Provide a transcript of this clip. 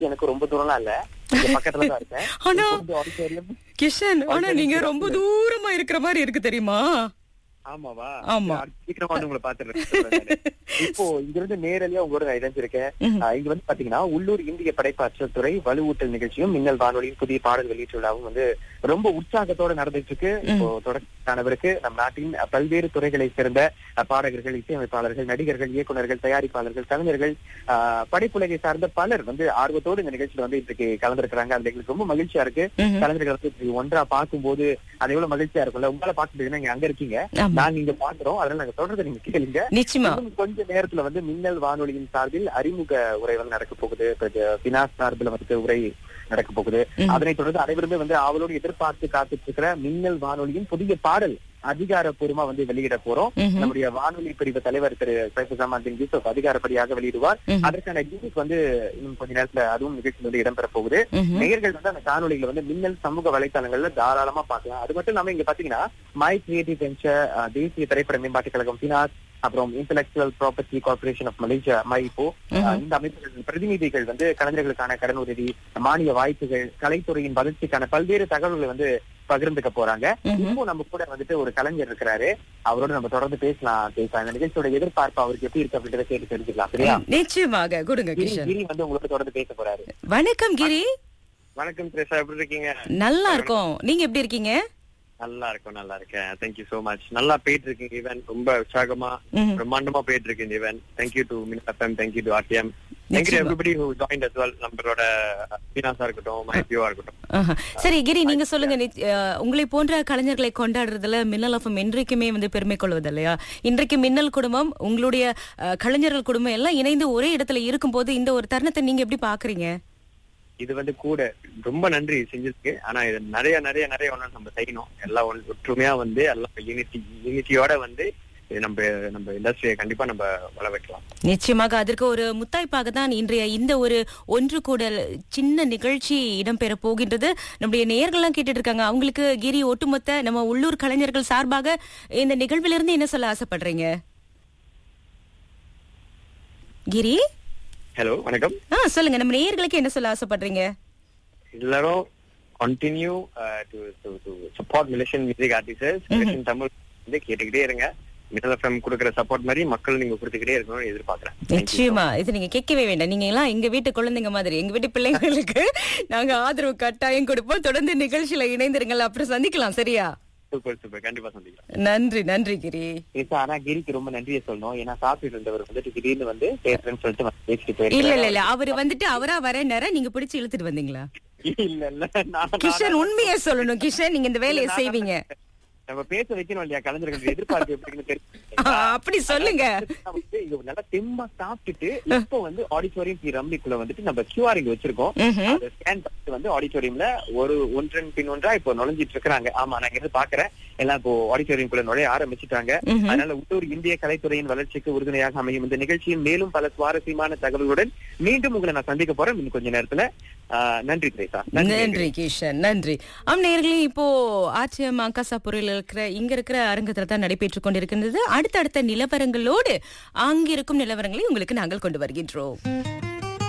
எனக்கு ரொம்ப தூரம்லாம் இல்ல இங்க பக்கத்துல தான் இருக்கேன் ஆனா இப்போ வந்து auditorium கிஷன் ஆனா நீங்க ரொம்ப தூரமா இருக்கிற மாதிரி இருக்கு தெரியுமா ஆமாவா ஆமா. நான் சீக்கிரமா வந்து உங்களை பாத்துறேன் இப்போ இங்க இருந்து நேரடியா உங்களோட நான் இணைஞ்சிருக்கேன் ம்ஹும். ஆஹ் இங்க வந்து பாத்தீங்கன்னா உள்ளூர் இந்திய படைப்பாற்றல் துறை வலுவூட்டல் நிகழ்ச்சியும் மின்னல் வானொலியும் புதிய பாடல் வெளியீட்டு விழாவும் வந்து ரொம்ப உற்சாகத்தோட நடந்துட்டு இருக்கு இப்போ தொடர்ச்சியானவருக்கு நம் நாட்டின் அஹ், பல்வேறு துறைகளை சேர்ந்த அஹ், பாடகர்கள் இசையமைப்பாளர்கள் நடிகர்கள் இயக்குனர்கள் தயாரிப்பாளர்கள் கலைஞர்கள் ஆஹ், படைப்புலகை சார்ந்த பலர் வந்து ஆர்வத்தோடு இந்த நிகழ்ச்சியில வந்து இன்றைக்கு கலந்துருக்காங்க அதுல எங்களுக்கு ரொம்ப மகிழ்ச்சியா இருக்கு ம்ஹும். கலைஞர்கள் வந்து இப்படி ஒன்றா பார்க்கும்போது அது எவ்வளவு மகிழ்ச்சியா இருக்கும்ல உங்களை பார்த்துட்டு நீங்க அங்க இருக்கீங்க ஆமா. நாங்க இங்க பாக்குறோம் அதனால நாங்க தொடர்ந்து நீங்க கேளுங்க நிச்சயமா இன்னும் கொஞ்ச நேரத்துல வந்து மின்னல் வானொலியின் சார்பில் அறிமுக உரை வந்து நடக்க போகுது இப்ப இது பினாஸ் சார்பில் வந்து உரை நடக்க போகுது ம். அதனைத் தொடர்ந்து அனைவருமே வந்து அவளோடு எதிர்பார்த்து காத்துட்டு இருக்கிற மின்னல் வானொலியின் புதிய பாடல் அதிகாரப்பூர்வமா வந்து வெளியிட போறோம் ம்ஹும். நம்முடைய வானொலி பிரிவு தலைவர் திரு சைஃபுசாமான் பின் யூசுப் அதிகாரப்படியாக வெளியிடுவார் ம்ஹும். அதற்கான யூனிட் வந்து இன்னும் கொஞ்ச நேரத்துல அதுவும் நிகழ்ச்சியில் வந்து இடம்பெற போகுது ம்ஹும். நேயர்கள் வந்து அந்த காணொலிகளை வந்து மின்னல் சமூக வலைத்தளங்கள்ல தாராளமா பார்க்கலாம் அது மட்டும் இல்லாம இங்க பாத்தீங்கன்னா மை கிரியேட்டிவ் வெஞ்சர் தேசிய திரைப்பட மேம்பாட்டுக் கழகம் பினாஸ் அப்புறம் intellectual property corporation of Malaysia MyIPO ம்ஹும். இந்த அமைப்புகள் பிரதிநிதிகள் வந்து கலைஞர்களுக்கான கடன் உதவி மானிய வாய்ப்புகள் கலைத்துறையின் வளர்ச்சிக்கான பல்வேறு தகவல்களை வந்து பகிர்ந்துக்க போறாங்க ம்ஹும். இப்போ நம்ம கூட வந்துட்டு ஒரு கலைஞர் இருக்கிறாரு அவரோட நம்ம தொடர்ந்து பேசலாம் பேசலாம் இந்த நிகழ்ச்சியோட எதிர்பார்ப்பு அவருக்கு எப்படி இருக்கு அப்படின்றத கேட்டு தெரிஞ்சுக்கலாம் சரியா நிச்சயமாக கொடுங்க கிரி கிஷன் கிரி வந்து உங்களோட தொடர்ந்து பேச போறாரு வணக்கம் கிரி வணக்கம் திரேசா எப்படி இருக்கீங்க நல்லா இருக்கோம் நீங்க எப்படி இருக்கீங்க நல்லா இருக்கும் நல்லா இருக்கேன் தேங்க்யூ சோ மச் நல்லா போயிட்டு இருக்கீங்க ஈவன் ரொம்ப உற்சாகமா ம்ஹும். பிரம்மாண்டமா போயிட்டு இருக்கு இந்த ஈவன் தேங்க்யூ டு மின் F M thank you to R T M thank you நிச்சயமா. Everybody who join us as நம்மளோட பீனாஸா இருக்கட்டும் மைபியோவா இருக்கட்டும் ஆஹா. சரி கிரி நீங்க சொல்லுங்க நித்- அஹ், உங்களை போன்ற கலைஞர்களை கொண்டாடுறதுல மின்னல் எஃப்எம் என்றைக்குமே வந்து பெருமை கொள்வது இல்லையா இன்றைக்கு மின்னல் குடும்பம் உங்களுடைய அஹ், கலைஞர்கள் குடும்பம் எல்லாம் இணைந்து ஒரே இடத்துல இருக்கும்போது இந்த ஒரு தருணத்தை நீங்க எப்படி பாக்குறீங்க இது வந்து கூட ரொம்ப நன்றி செஞ்சதுக்கு ஆனா இது நிறைய நிறைய நிறைய ஒண்ணு நம்ம செய்யணும் எல்லாம் ஒண்ணு ஒற்றுமையா வந்து எல்லாம் யூனிட்டி யூனிட்டியோட வந்து இது நம்ம நம்ம இண்டஸ்ட்ரியை கண்டிப்பா நம்ம வள வைக்கலாம் நிச்சயமாக அதற்கு ஒரு முத்தாய்ப்பாக தான் இன்றைய இந்த ஒரு ஒன்று கூடல் சின்ன நிகழ்ச்சி இடம்பெற போகின்றது நம்முடைய நேயர்கள்லாம் கேட்டுட்டு இருக்காங்க அவங்களுக்கு கிரி ஒட்டுமொத்த நம்ம உள்ளூர் கலைஞர்கள் சார்பாக இந்த நிகழ்விலிருந்து என்ன சொல்ல ஆசைப்படுறீங்க கிரி ஹலோ வணக்கம் ஆ சொல்லுங்க நம்ம நேயர்களுக்கு என்ன சொல்ல ஆசைப்படுறீங்க எல்லாரும் கண்டினியூ டு டு சப்போர்ட் மிலேஷன் மியூசிக் ஆர்டிஸ்ட் மிலேஷன் தமிழ் வந்து கேட்டுக்கிட்டே இருங்க மின்னல் எஃப்எம் கொடுக்குற சப்போர்ட் மாதிரி மக்கள் நீங்க கொடுத்துக்கிட்டே இருக்கணும்னு எதிர்பார்க்கறேன் Thank you so நிச்சயமா இது நீங்க கேட்கவே வேண்டாம் நீங்க எல்லாம் எங்க வீட்டு குழந்தைங்க மாதிரி எங்க வீட்டு பிள்ளைங்களுக்கு நாங்க ஆதரவு கட்டாயம் கொடுப்போம் தொடர்ந்து நிகழ்ச்சியில இணைந்திருங்கள் அப்புறம் சந்திக்கலாம் சரியா சூப்பர் சூப்பர் கண்டிப்பா சந்திக்கலாம் நன்றி நன்றி கிரி இப்ப ஆனா கிரிக்கு ரொம்ப நன்றியை சொல்லணும் ஏன்னா சாப்பிட்டு இருந்தவர் வந்துட்டு திடீர்னு வந்து பேசுறேன்னு சொல்லிட்டு வந்து பேசிட்டு இல்ல போயிருக்காரு இல்ல இல்ல அவரு வந்துட்டு அவரா வர நேரம் நீங்க பிடிச்சு இழுத்துட்டு வந்தீங்களா இல்ல இல்ல நான் கிஷன் உண்மையை சொல்லணும் கிஷன் நீங்க இந்த வேலையை செய்வீங்க நம்ம பேச வைக்கணும் இல்லையா கலைஞர்கள் எதிர்பார்ப்பு எப்படின்னு தெரியும் ஆ, அப்படி சொல்லுங்க வந்து இங்க நல்லா தெம்பா சாப்பிட்டுட்டு இப்போ வந்து ஆடிட்டோரியம் பி ரம்லிக்குள்ள வந்துட்டு நம்ம கியூஆர் இங்க வச்சிருக்கோம் ம்ஹும். அதை ஸ்கேன் பண்ணிட்டு வந்து ஆடிட்டோரியம்ல ஒரு ஒன்றன் பின் ஒன்றா இப்போ நுழைஞ்சிட்டு இருக்காங்க ஆமா நான் இருந்து பாக்குறேன் எல்லாம் இப்போ ஆடிட்டோரியம் குள்ள நுழைய ஆரம்பிச்சுட்டாங்க ம்ஹும். அதனால உள்ளூர் இந்திய கலைத்துறையின் வளர்ச்சிக்கு உறுதுணையாக அமையும் இந்த நிகழ்ச்சியில் மேலும் பல சுவாரஸ்யமான தகவல்களுடன் மீண்டும் உங்களை நான் சந்திக்க போறேன் இன்னும் கொஞ்ச நேரத்துல ஆஹ், நன்றி திரேசா நன்றி கிஷன் நன்றி ஆம் நேர்களே இப்போ ஆர்டிஎம் அங்காசாபுரியில் இருக்கிற இங்க இருக்கிற அரங்கத்துல தான் நடைபெற்றுக் கொண்டிருக்கின்றது அடுத்தடுத்த நிலவரங்களோடு அங்கிருக்கும் நிலவரங்களை உங்களுக்கு நாங்கள் கொண்டு வருகின்றோம்